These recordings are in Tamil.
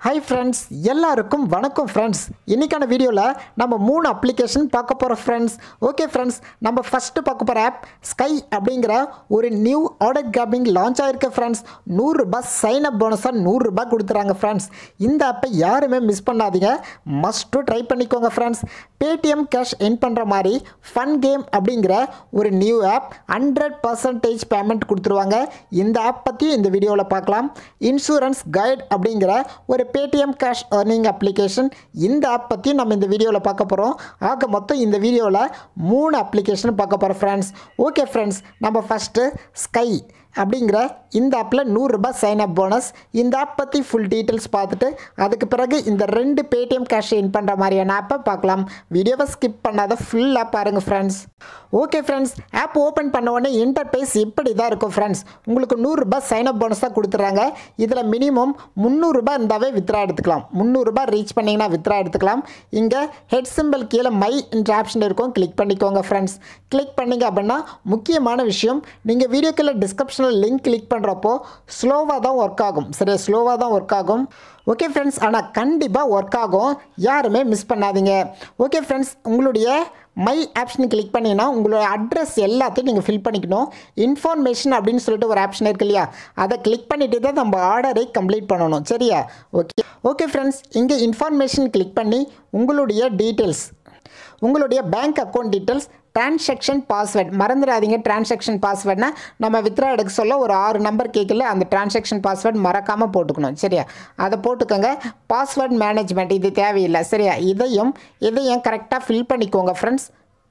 ஹாய் ஃப்ரெண்ட்ஸ் எல்லாருக்கும் வணக்கம் ஃப்ரெண்ட்ஸ் இன்றைக்கான வீடியோவில் நம்ம மூணு அப்ளிகேஷன் பார்க்க போகிறோம் ஃப்ரெண்ட்ஸ் ஓகே ஃப்ரெண்ட்ஸ் நம்ம ஃபஸ்ட்டு பார்க்க போகிற ஆப் ஸ்கை அப்படிங்கிற ஒரு நியூ ஆர்டர் கிராபிங் லான்ச் ஆயிருக்கு ஃப்ரெண்ட்ஸ் நூறுரூபா சைன் அப் போனஸாக நூறுரூபா கொடுத்துறாங்க ஃப்ரெண்ட்ஸ் இந்த ஆப்பை யாருமே மிஸ் பண்ணாதீங்க மஸ்ட்டு ட்ரை பண்ணிக்கோங்க ஃப்ரெண்ட்ஸ் பேடிஎம் கேஷ் என் பண்ணுற மாதிரி ஃபன் கேம் அப்படிங்கிற ஒரு new app hundred percentage payment கொடுத்துருவாங்க இந்த ஆப் பற்றியும் இந்த வீடியோவில் பார்க்கலாம் இன்சூரன்ஸ் கைட் அப்படிங்கிற ஒரு பேடிஎம் கேஷ் earning அப்ளிகேஷன் இந்த ஆப் பற்றியும் நம்ம இந்த வீடியோவில் பார்க்க போகிறோம் ஆக மொத்தம் இந்த வீடியோவில் மூணு அப்ளிகேஷன் பார்க்க போகிறோம் ஃப்ரெண்ட்ஸ் ஓகே ஃப்ரெண்ட்ஸ் நம்ம ஃபஸ்ட்டு ஸ்கை அப்படிங்கிற இந்த ஆப்பில் நூறுரூபா சைன் அப் போனஸ் இந்த ஆப் பற்றி ஃபுல் டீட்டெயில்ஸ் பார்த்துட்டு அதுக்கு பிறகு இந்த ரெண்டு பேடிஎம் கேஷ் இன் பண்ணுற மாதிரியான ஆப்பை பார்க்கலாம் வீடியோவை ஸ்கிப் பண்ணாத ஃபுல்லாக பாருங்கள் friends okay friends app open பண்ண உடனே இன்டர்பேஸ் இப்படி தான் இருக்கும் ஃப்ரெண்ட்ஸ் உங்களுக்கு நூறுரூபா சைன் அப் போனஸ் தான் கொடுத்துட்றாங்க இதில் மினிமம் முந்நூறுரூபா இருந்தாவே வித்ரா எடுத்துக்கலாம் முந்நூறுரூபா ரீச் பண்ணிங்கன்னா வித்ரா எடுத்துக்கலாம் இங்கே ஹெட் சிம்பிள் கீழே மை என்ற ஆப்ஷன் இருக்கும் கிளிக் பண்ணிக்கோங்க ஃப்ரெண்ட்ஸ் கிளிக் பண்ணிங்க அப்படின்னா முக்கியமான விஷயம் நீங்கள் வீடியோக்குள்ள டிஸ்கிரிப்ஷனில் லிங்க் கிளிக் பண்ணுறப்போ ஸ்லோவாக தான் ஒர்க் ஆகும் சரியா ஸ்லோவாக தான் ஒர்க் ஆகும் ஓகே ஃப்ரெண்ட்ஸ் ஆனால் கண்டிப்பாக ஒர்க் ஆகும் யாருமே மிஸ் பண்ணாதீங்க ஓகே ஃப்ரெண்ட்ஸ் உங்களுடைய மை ஆப்ஷன் கிளிக் பண்ணிங்கன்னா உங்களோட அட்ரஸ் எல்லாத்தையும் நீங்கள் ஃபில் பண்ணிக்கணும் இன்ஃபர்மேஷன் அப்படின்னு சொல்லிட்டு ஒரு ஆப்ஷன் இருக்கு இல்லையா அதை கிளிக் பண்ணிட்டு தான் நம்ம ஆர்டரை கம்ப்ளீட் பண்ணணும் சரியா ஓகே ஓகே ஃப்ரெண்ட்ஸ் இங்கே இன்ஃபர்மேஷன் கிளிக் பண்ணி உங்களுடைய டீட்டெயில்ஸ் உங்களுடைய bank account details transaction password மறந்துடாதீங்க டிரான்சாக்ஷன் பாஸ்வேர்ட்னா நம்ம வித்ரா எடுக்க சொல்ல ஒரு ஆறு நம்பர் கேட்கல அந்த டிரான்சாக்ஷன் பாஸ்வேர்ட் மறக்காமல் போட்டுக்கணும் சரியா அதை போட்டுக்கோங்க பாஸ்வேர்ட் மேனேஜ்மெண்ட் இது தேவையில்லை சரியா இதையும் இதையும் கரெக்டாக ஃபில் பண்ணிக்கோங்க ஃப்ரெண்ட்ஸ்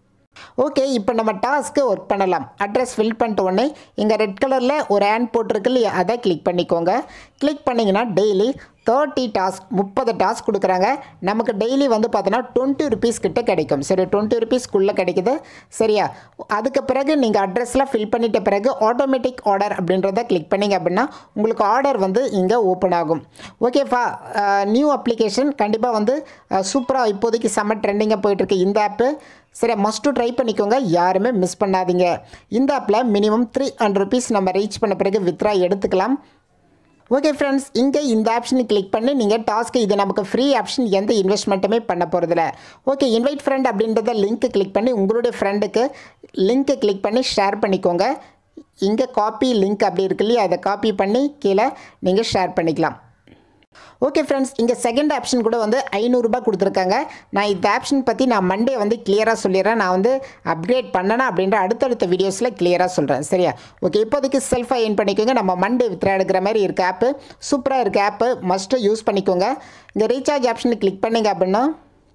ஓகே இப்போ நம்ம டாஸ்க்கு ஒர்க் பண்ணலாம் அட்ரஸ் ஃபில் பண்ணிட்ட உடனே இங்கே ரெட் கலரில் ஒரு ஆன் போட்டிருக்கு இல்லையா அதை கிளிக் பண்ணிக்கோங்க கிளிக் பண்ணிங்கன்னா டெய்லி தேர்ட்டி டாஸ்க் முப்பது டாஸ்க் கொடுக்குறாங்க நமக்கு டெய்லி வந்து பார்த்தோன்னா டுவெண்ட்டி ருபீஸ் கிட்ட கிடைக்கும் சரி டுவெண்ட்டி ருபீஸ்க்குள்ளே கிடைக்குது சரியா அதுக்கு பிறகு நீங்கள் அட்ரஸ்லாம் ஃபில் பண்ணிட்ட பிறகு ஆட்டோமேட்டிக் ஆர்டர் அப்படின்றத கிளிக் பண்ணிங்க அப்படின்னா உங்களுக்கு ஆர்டர் வந்து இங்கே ஓப்பன் ஆகும் ஓகேப்பா நியூ அப்ளிகேஷன் கண்டிப்பாக வந்து சூப்பராக இப்போதைக்கு செம்ம ட்ரெண்டிங்காக போயிட்டுருக்கு இந்த ஆப்பு சரி மஸ்ட்டு ட்ரை பண்ணிக்கோங்க யாருமே மிஸ் பண்ணாதீங்க இந்த ஆப்பில் மினிமம் த்ரீ ஹண்ட்ரட் ருபீஸ் நம்ம ரீச் பண்ண பிறகு வித்ரா எடுத்துக்கலாம் ஓகே ஃப்ரெண்ட்ஸ் இங்கே இந்த ஆப்ஷனை கிளிக் பண்ணி நீங்கள் டாஸ்க்கு இது நமக்கு ஃப்ரீ ஆப்ஷன் எந்த இன்வெஸ்ட்மெண்ட்டுமே பண்ண போகிறதில்ல ஓகே இன்வைட் ஃப்ரெண்ட் அப்படின்றத லிங்க்கு கிளிக் பண்ணி உங்களுடைய ஃப்ரெண்டுக்கு லிங்க்கை கிளிக் பண்ணி ஷேர் பண்ணிக்கோங்க இங்கே காப்பி லிங்க் அப்படி இருக்கு இல்லையா அதை காப்பி பண்ணி கீழே நீங்கள் ஷேர் பண்ணிக்கலாம் ஓகே ஃப்ரெண்ட்ஸ் இங்கே செகண்ட் ஆப்ஷன் கூட வந்து ஐநூறுரூபா கொடுத்துருக்காங்க நான் இந்த ஆப்ஷன் பற்றி நான் மண்டே வந்து கிளியராக சொல்லிடுறேன் நான் வந்து அப்கிரேட் பண்ணனா அப்படின்ற அடுத்தடுத்த வீடியோஸில் கிளியராக சொல்கிறேன் சரியா ஓகே இப்போதைக்கு செல்ஃபாக எயின் பண்ணிக்கோங்க நம்ம மண்டே வித்ரா எடுக்கிற மாதிரி இருக்க ஆப்பு சூப்பராக இருக்க ஆப்பு மஸ்ட்டு யூஸ் பண்ணிக்கோங்க இங்கே ரீசார்ஜ் ஆப்ஷனை கிளிக் பண்ணிங்க அப்படின்னா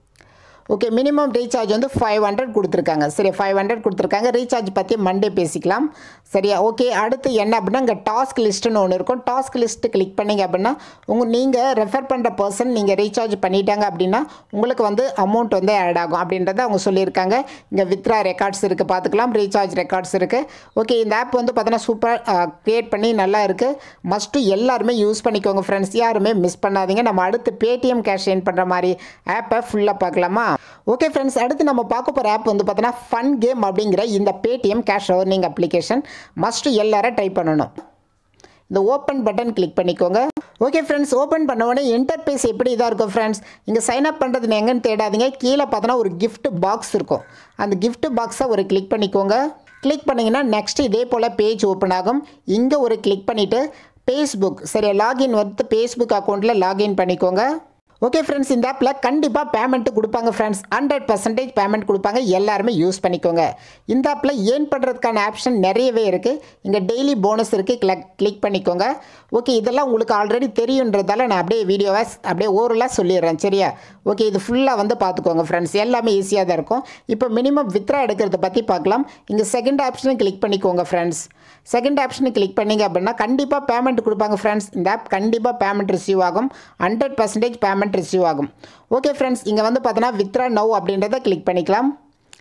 ஓகே மினிமம் ரீசார்ஜ் வந்து ஃபைவ் ஹண்ட்ரட் கொடுத்துருக்காங்க சரி ஃபைவ் ஹண்ட்ரட் கொடுத்துருக்காங்க ரீசார்ஜ் பற்றி மண்டே பேசிக்கலாம் சரியா ஓகே அடுத்து என்ன அப்படின்னா இங்கே டாஸ்க் லிஸ்ட்டுன்னு ஒன்று இருக்கும் டாஸ்க் லிஸ்ட்டு கிளிக் பண்ணிங்க அப்படின்னா உங்கள் நீங்கள் ரெஃபர் பண்ணுற பர்சன் நீங்கள் ரீசார்ஜ் பண்ணிட்டாங்க அப்படின்னா உங்களுக்கு வந்து அமௌண்ட் வந்து ஆட் ஆகும் அப்படின்றத அவங்க சொல்லியிருக்காங்க இங்கே வித்ரா ரெக்கார்ட்ஸ் இருக்குது பார்த்துக்கலாம் ரீசார்ஜ் ரெக்கார்ட்ஸ் இருக்குது ஓகே இந்த ஆப் வந்து பார்த்தீங்கன்னா சூப்பர் க்ரியேட் பண்ணி நல்லா இருக்குது மஸ்ட்டு எல்லாருமே யூஸ் பண்ணிக்கோங்க ஃப்ரெண்ட்ஸ் யாருமே மிஸ் பண்ணாதீங்க நம்ம அடுத்து பேடிஎம் கேஷ் ஏன் பண்ணுற மாதிரி ஆப்பை ஃபுல்லாக பார்க்கலாமா ஓகே ஃப்ரெண்ட்ஸ் அடுத்து நம்ம பார்க்க போகிற ஆப் வந்து பார்த்தோன்னா ஃபன் கேம் அப்படிங்கிற இந்த Paytm cash earning application must எல்லாரும் ட்ரை பண்ணணும் இந்த ஓப்பன் பட்டன் கிளிக் பண்ணிக்கோங்க ஓகே ஃப்ரெண்ட்ஸ் ஓப்பன் பண்ண உடனே இன்டர்பேஸ் எப்படி இதாக இருக்கும் ஃப்ரெண்ட்ஸ் இங்கே சைன் அப் பண்ணுறது எங்கன்னு தேடாதீங்க கீழே பார்த்தோன்னா ஒரு gift பாக்ஸ் இருக்கும் அந்த gift பாக்ஸை ஒரு கிளிக் பண்ணிக்கோங்க கிளிக் பண்ணிங்கன்னா நெக்ஸ்ட் இதே போல் பேஜ் ஓப்பன் ஆகும் இங்கே ஒரு கிளிக் பண்ணிவிட்டு ஃபேஸ்புக் சரி லாகின் வந்து ஃபேஸ்புக் அக்கௌண்ட்டில் லாகின் பண்ணிக்கோங்க ஓகே ஃப்ரெண்ட்ஸ் இந்த ஆப்பில் கண்டிப்பாக பேமெண்ட் கொடுப்பாங்க ஃப்ரெண்ட்ஸ் ஹண்ட்ரட் பர்சன்டேஜ் பேமெண்ட் கொடுப்பாங்க எல்லாருமே யூஸ் பண்ணிக்கோங்க இந்த ஆப்பில் ஏர்ன் பண்ணுறதுக்கான ஆப்ஷன் நிறையவே இருக்குது இங்கே டெய்லி போனஸ் இருக்குது கிளிக் கிளிக் பண்ணிக்கோங்க ஓகே இதெல்லாம் உங்களுக்கு ஆல்ரெடி தெரியுன்றதால நான் அப்படியே வீடியோவை அப்படியே ஓரலாக சொல்லிடுறேன் சரியா ஓகே இது ஃபுல்லாக வந்து பார்த்துக்கோங்க ஃப்ரெண்ட்ஸ் எல்லாமே ஈஸியாக தான் இருக்கும் இப்போ மினிமம் வித்ரா எடுக்கிறத பற்றி பார்க்கலாம் இங்கே செகண்ட் ஆப்ஷனும் கிளிக் பண்ணிக்கோங்க ஃப்ரெண்ட்ஸ் செகண்ட் ஆப்ஷனை கிளிக் பண்ணிங்க அப்படின்னா கண்டிப்பாக பேமெண்ட் கொடுப்பாங்க ஃப்ரெண்ட்ஸ் இந்த ஆப் கண்டிப்பாக பேமெண்ட் ரிசீவ் ஆகும் ஹண்ட்ரட் பர்சன்டேஜ் பேமெண்ட் ரிசீவ் ஆகும் ஓகே ஃப்ரெண்ட்ஸ் இங்கே வந்து பார்த்தோன்னா வித்ரா நவ் அப்படின்றத கிளிக் பண்ணிக்கலாம்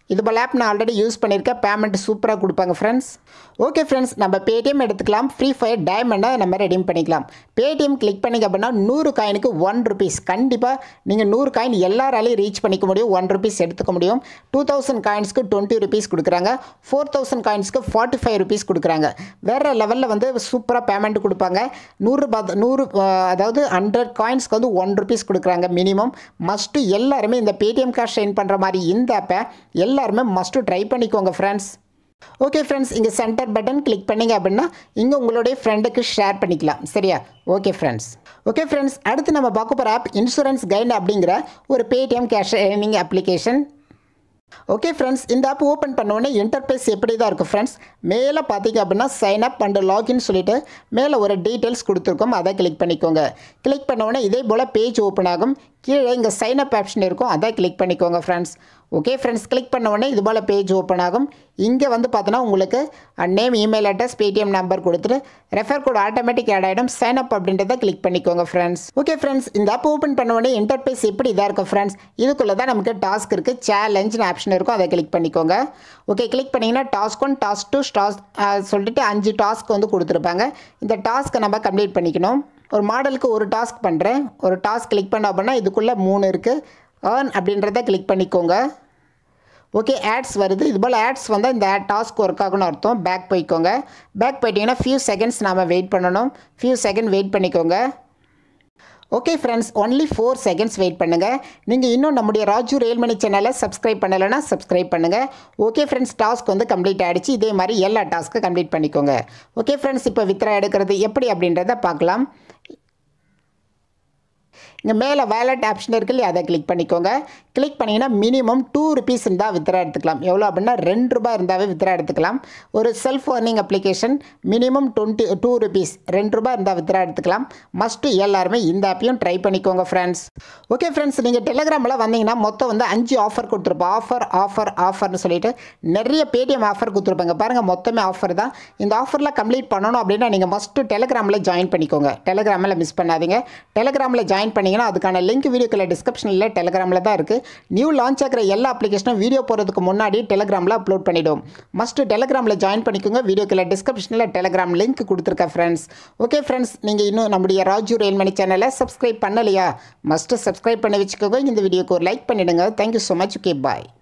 இது போல் ஆப் நான் ஆல்ரெடி யூஸ் பண்ணியிருக்கேன் பேமெண்ட் சூப்பராக கொடுப்பாங்க ஃப்ரெண்ட்ஸ் ஓகே ஃப்ரெண்ட்ஸ் நம்ம பேடிஎம் எடுத்துக்கலாம் ஃப்ரீ ஃபயர் டைமண்டை நம்ம ரெடீம் பண்ணிக்கலாம் பேடிஎம் கிளிக் பண்ணிங்க அப்படின்னா நூறு காயினுக்கு ஒன் ருபீஸ் கண்டிப்பாக நீங்கள் நூறு காயின் எல்லாராலையும் ரீச் பண்ணிக்க முடியும் ஒன் ருபீஸ் எடுத்துக்க முடியும் டூ தௌசண்ட் காயின்ஸ்க்கு டுவெண்ட்டி ருபீஸ் கொடுக்குறாங்க ஃபோர் தௌசண்ட் காயின்ஸ்க்கு ஃபார்ட்டி ஃபைவ் ருபீஸ் கொடுக்குறாங்க வேறு லெவலில் வந்து சூப்பராக பேமெண்ட் கொடுப்பாங்க நூறுரூபா நூறு அஹ், அதாவது ஹண்ட்ரட் காயின்ஸ்க்கு வந்து ஒன் ருபீஸ் கொடுக்குறாங்க மினிமம் மஸ்ட்டு எல்லாருமே இந்த பேடிஎம் கார்டு ஷைன் பண்ணுற மாதிரி இந்த ஆப்பை எல்லாருமே மஸ்ட்டு ட்ரை பண்ணிக்கோங்க ஃப்ரெண்ட்ஸ் ஓகே ஃப்ரெண்ட்ஸ் இங்கே சென்டர் பட்டன் கிளிக் பண்ணீங்க அப்படின்னா இங்கே உங்களுடைய ஃப்ரெண்டுக்கு ஷேர் பண்ணிக்கலாம் சரியா ஓகே ஃப்ரெண்ட்ஸ் ஓகே ஃப்ரெண்ட்ஸ் அடுத்து நம்ம பார்க்க போகிற ஆப் இன்சூரன்ஸ் கைடு அப்படிங்கிற ஒரு Paytm cash earning application okay friends இந்த ஆப் ஓப்பன் பண்ணோடனே இன்டர்பேஸ் எப்படி தான் இருக்கும் ஃப்ரெண்ட்ஸ் மேலே பார்த்தீங்க அப்படின்னா சைன் அப் அண்ட் லாகின் சொல்லிட்டு மேலே ஒரு டீட்டெயில்ஸ் கொடுத்துருக்கோம் அதை கிளிக் பண்ணிக்கோங்க கிளிக் பண்ண உடனே இதே போல் பேஜ் ஓப்பன் ஆகும் கீழே இங்கே சைன் அப் ஆப்ஷன் இருக்கும் அதை கிளிக் பண்ணிக்கோங்க ஃப்ரெண்ட்ஸ் ஓகே ஃப்ரெண்ட்ஸ் கிளிக் பண்ண உடனே இது போல் பேஜ் ஓப்பன் ஆகும் இங்கே வந்து பார்த்தோன்னா உங்களுக்கு name email address Paytm number கொடுத்துட்டு ரெஃபர் கோட் ஆட்டோமேட்டிக் ஆட் ஆகிடும் சைன் அப் அப்படின்றத கிளிக் பண்ணிக்கோங்க ஃப்ரெண்ட்ஸ் ஓகே ஃப்ரெண்ட்ஸ் இந்த ஆப் ஓப்பன் பண்ண உடனே இன்டர்பேஸ் எப்படி இதாக இருக்கும் ஃப்ரெண்ட்ஸ் இதுக்குள்ளே தான் நமக்கு டாஸ்க் இருக்குது சேலஞ்சுன்னு ஆப்ஷன் இருக்கும் அதை கிளிக் பண்ணிக்கோங்க ஓகே கிளிக் பண்ணிங்கன்னா task one task two task சொல்லிட்டு அஞ்சு டாஸ்க் வந்து கொடுத்துருப்பாங்க இந்த டாஸ்க்கை நம்ம கம்ப்ளீட் பண்ணிக்கணும் ஒரு மாடலுக்கு ஒரு டாஸ்க் பண்ணுறேன் ஒரு டாஸ்க் கிளிக் பண்ண அப்படின்னா இதுக்குள்ளே மூணு இருக்குது ஏர்ன் அப்படின்றத கிளிக் பண்ணிக்கோங்க ஓகே ஆட்ஸ் வருது இது போல் ஆட்ஸ் வந்தால் இந்த டாஸ்க் ஒர்க் ஆகும்னு அர்த்தம் பேக் போய்க்கோங்க பேக் போயிட்டீங்கன்னா ஃபியூ செகண்ட்ஸ் நாம் வெயிட் பண்ணணும் ஃபியூ செகண்ட் வெயிட் பண்ணிக்கோங்க okay friends only four seconds wait பண்ணுங்கள் நீங்கள் இன்னும் நம்முடைய ராஜு ரயில்மணி சேனலை சப்ஸ்கிரைப் பண்ணலைன்னா சப்ஸ்கிரைப் பண்ணுங்கள் ஓகே ஃப்ரெண்ட்ஸ் டாஸ்க் வந்து கம்ப்ளீட் ஆகிடுச்சு இதே மாதிரி எல்லா டாஸ்க்கும் கம்ப்ளீட் பண்ணிக்கோங்க ஓகே ஃப்ரெண்ட்ஸ் இப்போ வித்ரா எடுக்கிறது எப்படி அப்படின்றத பார்க்கலாம் இங்கே மேலே வேலட் ஆப்ஷன் இருக்கு இல்லையா அதை கிளிக் பண்ணிக்கோங்க கிளிக் பண்ணிங்கன்னா மினிமம் டூ ருபீஸ் இருந்தால் வித்ரா எடுத்துக்கலாம் எவ்வளோ அப்படின்னா ரெண்டு ரூபாய் இருந்தாவே வித்ரா எடுத்துக்கலாம் ஒரு self earning application minimum twenty two rupees ரெண்டு ரூபாய் இருந்தால் வித்ரா எடுத்துக்கலாம் மஸ்ட்டு எல்லாருமே இந்த ஆப்பையும் ட்ரை பண்ணிக்கோங்க ஃப்ரெண்ட்ஸ் ஓகே ஃப்ரெண்ட்ஸ் நீங்கள் டெலிகிராமில் வந்தீங்கன்னா மொத்தம் வந்து அஞ்சு ஆஃபர் கொடுத்துருப்போம் ஆஃபர் ஆஃபர் ஆஃபர்னு சொல்லிட்டு நிறைய பேடிஎம் ஆஃபர் கொடுத்துருப்பாங்க பாருங்கள் மொத்தமே ஆஃபர் தான் இந்த ஆஃபரில் கம்ப்ளீட் பண்ணணும் அப்படின்னா நீங்கள் மஸ்ட்டு டெலிகிராமில் ஜாயின் பண்ணிக்கோங்க டெலிகிராமில் மிஸ் பண்ணாதீங்க டெலிகிராமில் ஜாயின் பண்ணிங்கன்னா அதுக்கான லிங்க் வீடியோக்குள்ள டிஸ்கிரிப்ஷனில் டெலிகிராமில் தான் இருக்குது நியூ லான்ச் ஆகிற எல்லா அப்ளிகேஷனும் வீடியோ போகிறதுக்கு முன்னாடி டெலிகிராமில் அப்லோட் பண்ணிவிடும் மஸ்ட்டு டெலிகிராமில் ஜாயின் பண்ணிக்கோங்க வீடியோக்குள்ள டிஸ்கிரிப்ஷனில் டெலிகிராம் லிங்க் கொடுத்துருக்கேன் ஃப்ரெண்ட்ஸ் ஓகே ஃப்ரெண்ட்ஸ் நீங்கள் இன்னும் நம்முடைய ராஜு ரயில்மணி சேனலை சப்ஸ்கிரைப் பண்ணலையா மஸ்ட்டு சப்ஸ்கிரைப் பண்ணி வச்சுக்கோங்க இந்த வீடியோக்கு ஒரு லைக் பண்ணிவிடுங்க தேங்க்யூ ஸோ மச் ஓகே பாய்